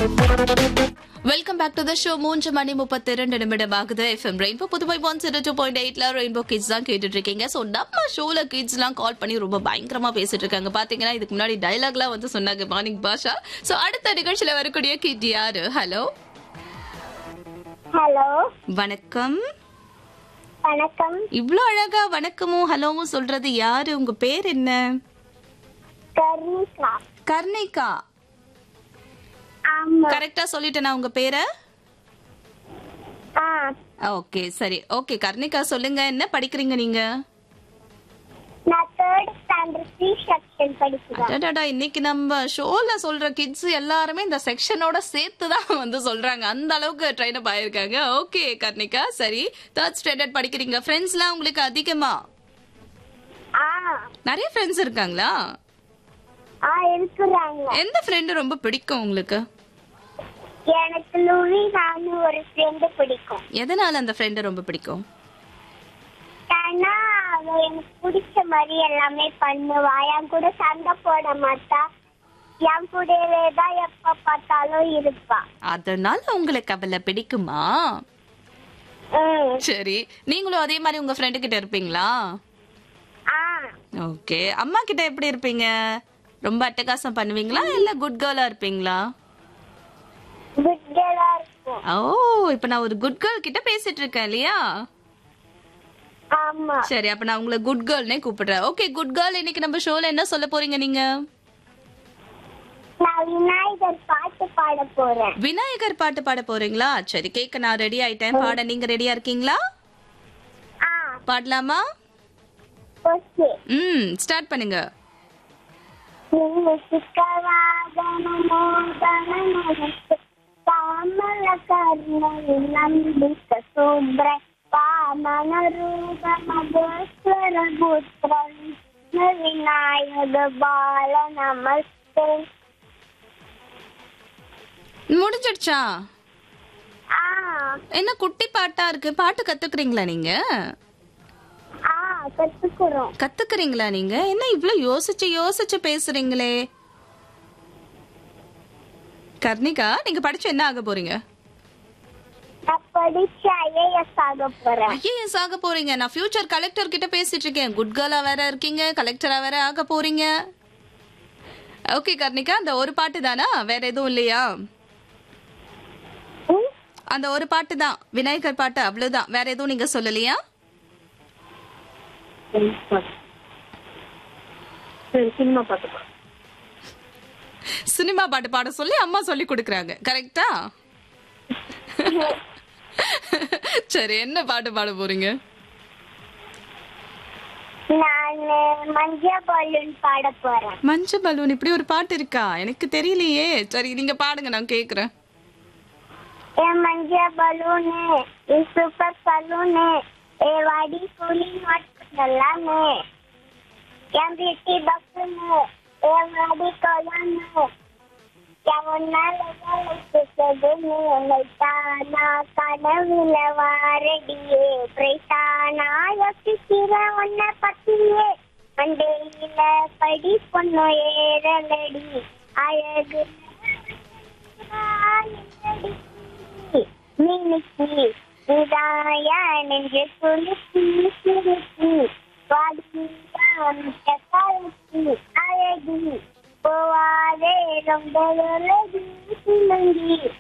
Welcome back to the show மூன்று மணி முப்பத்தி இரண்டு நிமிடம் ஆகுது FM Rainbow Puduvai one zero two point எயிட்ல ரெயின்போ கிட்ஸ் தான் கேட்டுட்டு இருக்கீங்க ஸோ நம்ம ஷோல கிட்ஸ் எல்லாம் கால் பண்ணி ரொம்ப பயங்கரமா பேசிட்டு இருக்காங்க பாத்தீங்கன்னா இதுக்கு முன்னாடி டைலாக்லாம் வந்து சொன்னாங்க மார்னிங் பாஷா ஸோ அடுத்த நிகழ்ச்சியில வரக்கூடிய கிட் யாரு ஹலோ ஹலோ வணக்கம் வணக்கம் இவ்ளோ அழகா வணக்கமும் ஹலோவும் சொல்றது யாரு உங்க பேர் என்ன கர்ணிகா கர்ணிகா ஆமா கரெக்டா சொல்லிட்டேனா உங்க பேரை ஆ ஓகே சரி ஓகே கர்ணிகா சொல்லுங்க என்ன படிக்கிறீங்க நீங்க நான் தேர்ட் ஸ்டாண்டர்ட் சி செக்ஷன் படிக்கிறேன் அடடடா, இன்னைக்கு நம்ம ஷோல சொல்ற கிட்ஸ் எல்லாருமே இந்த செக்ஷனோட சேர்த்து தான் வந்து சொல்றாங்க அந்த அளவுக்கு ட்ரைன் அப் ஆயிருக்காங்க ஓகே கர்ணிகா சரி தேர்ட் ஸ்டாண்டர்ட் படிக்கிறீங்க ஃப்ரெண்ட்ஸ்லாம் உங்களுக்கு அதிகமா ஆ நிறைய ஃப்ரெண்ட்ஸ் இருக்காங்களா ஆ இருக்கிறாங்க எந்த ஃப்ரெண்டு ரொம்ப பிடிக்கும் உங்களுக்கு எனக்கு லுவி நானும் ஒரு ஃப்ரெண்டு பிடிக்கும் எதனால அந்த ஃப்ரெண்டு ரொம்ப பிடிக்கும் ஏன்னா அவ எனக்கு பிடிச்ச மாதிரி எல்லாமே பண்ணுவா என் கூட சண்டை போட மாட்டா என் கூடவே தான் எப்ப பார்த்தாலும் இருப்பா அதனால உங்களுக்கு அவளை பிடிக்குமா ம் சரி நீங்களும் அதே மாதிரி உங்க ஃப்ரெண்டு கிட்ட இருப்பீங்களா ஆ ஓகே அம்மா கிட்ட எப்படி இருப்பீங்க ரொம்ப அட்டகாசம் பண்ணுவீங்களா இல்ல குட் கேர்லா இருப்பீங்களா குட் கேர்ளா இருக்கும் ஓ இப்ப நான் ஒரு குட் கேர்ள் கிட்ட பேசிட்டு இருக்கேன் இல்லையா ஆமா சரி அப்ப நான் உங்களை குட் கேர்ள்னே கூப்பிடுறேன் ஓகே குட் கேர்ள் இன்னைக்கு நம்ம ஷோல என்ன சொல்ல போறீங்க நீங்க நான் விநாயகர் பாட்டு பாட போறேன் விநாயகர் பாட்டு பாட போறீங்களா சரி கேட்க நான் ரெடி ஆயிட்டேன் பாட நீங்க ரெடியா இருக்கீங்களா ஆ பாடலாமா ஓகே ம் ஸ்டார்ட் பண்ணுங்க ಕಾಮಲ ಕರ್ಣಿ ನಂಬಿಕ ಶುಭ್ರ ವಾಮನ ರೂಪ ಮಧೇಶ್ವರ ಪುತ್ರ ವಿನಾಯಕ ಬಾಲ ನಮಸ್ತೆ முடிஞ்சிடுச்சா ஆ என்ன குட்டி பாட்டா இருக்கு பாட்டு கத்துக்கிறீங்களா நீங்க ஆ கத்துக்கிறோம் கத்துக்கிறீங்களா நீங்க என்ன இவ்ளோ யோசிச்சு யோசிச்சு பேசுறீங்களே கர்ணிகா நீங்க படிச்சு என்ன ஆக போறீங்க நான் படிச்சு ஐஏஎஸ் ஆக போறேன் ஐஏஎஸ் ஆக போறீங்க நான் ஃபியூச்சர் கலெக்டர் கிட்ட பேசிட்டு இருக்கேன் குட் கேர்லா வேற இருக்கீங்க கலெக்டரா வேற ஆக போறீங்க ஓகே கர்ணிகா அந்த ஒரு பாட்டு தானா வேற எதுவும் இல்லையா ம்? அந்த ஒரு பாட்டு தான் விநாயகர் பாட்டு அவ்வளவுதான் வேற எதுவும் நீங்க சொல்லலையா சினிமா பாட்டு சினிமா பாட்டு பாட சொல்லி அம்மா சொல்லி கொடுக்கறாங்க கரெக்டா சரி என்ன பாட்டு பாட போறீங்க நான் மஞ்ச பலூன் பாட போறேன் மஞ்ச பலூன் இப்படி ஒரு பாட்டு இருக்கா எனக்கு தெரியலையே சரி நீங்க பாடுங்க நான் கேக்குறேன் என் மஞ்ச பலூனு எ சூப்பர் பலூனு ஏ வாடி கூலி மட்டும் எல்லாமே என் பியூட்டி பக்குனு ஏ வாடி கொலனு எவனால சுத்ததுன்னு என்னை தானா கனவுல வாரடியே பிரைட்டானா யோசிக்கிற உன்னை பத்தியே மண்டையில படி பொண்ணு ஏறலடி அழகு மினுக்கி இதாயா நெஞ்சு குலுக்கி சிறுக்கி வாடியான் காலத்தி அழகி போவாதே ரொம்ப விலகி சிலங்கி